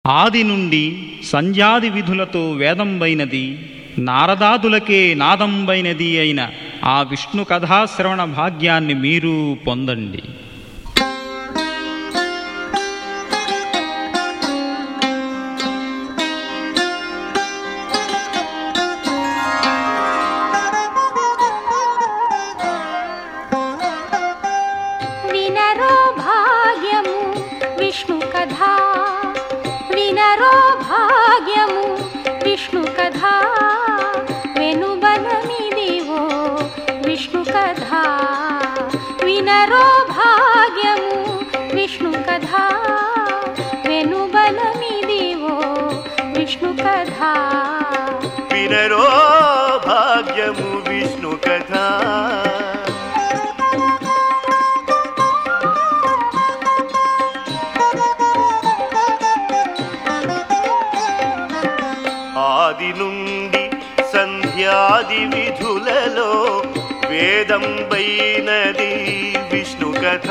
ఆది నుండి సంధ్యాది విధులతో వేదంబైనది నారదాదులకే నాదంబైనది అయిన ఆ విష్ణు కథాశ్రవణ భాగ్యాన్ని మీరు పొందండి వినరో భాగ్యము విష్ణు కథా వినరో భాగ్యము విష్ణు కథా వెనుబలమిదివో విష్ణు కథా వినరో భాగ్యము విష్ణు కథా వెనుబలమిదివో విష్ణు కథా వినరో భాగ్యము విష్ణు కథ ఆది నుండి సంధ్యాది విధులలో వేదం పైనది విష్ణు కథ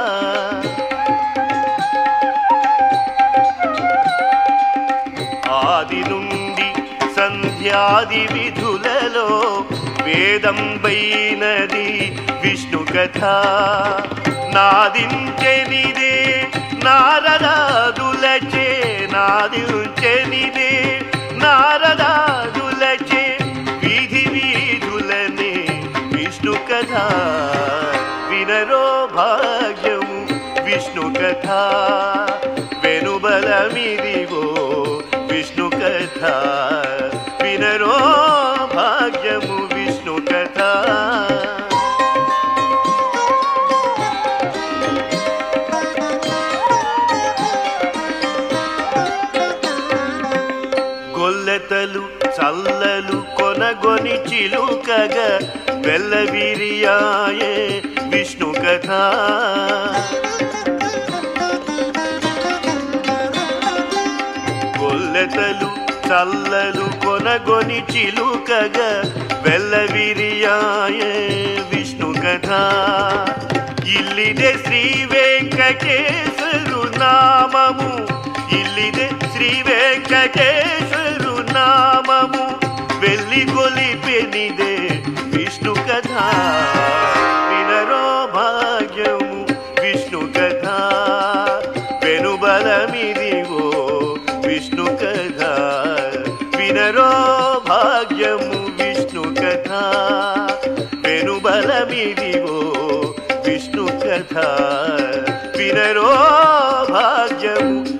ఆది నుండి సంధ్యాది విధులలో వేదం పైనది విష్ణు కథ నాదించెనిదే నారదాదులచే నాదించెనిదే నారదాదులచే వీధి వీధులనే విష్ణు కథ వినరో భాగ్యము విష్ణు కథ వెనుబలమిదిగో విష్ణు కథ వినరో భాగ్యము విష్ణు కథ గొల్లెతలు చల్లలు కొనగొని చిలుకగా వెల్లవిరియాయే విష్ణు కథ గొల్లెతలు చల్లలు కొనగొని చిలుకగా వెల్లవిరియాయే విష్ణు కథ ఇల్లిదే శ్రీ వెంకటేశ్వరు నామము ఇల్లిదే శ్రీ వెంకటేశ్వరు నామము వెళ్ళి కొలిపెనిదే విష్ణు కథ వినరో భాగ్యము విష్ణు కథ వెనుబలమిదిగో విష్ణు కథ వినరో భాగ్యము విష్ణు కథ వెనుబలమిదిగో విష్ణు కథ వినరో భాగ్యము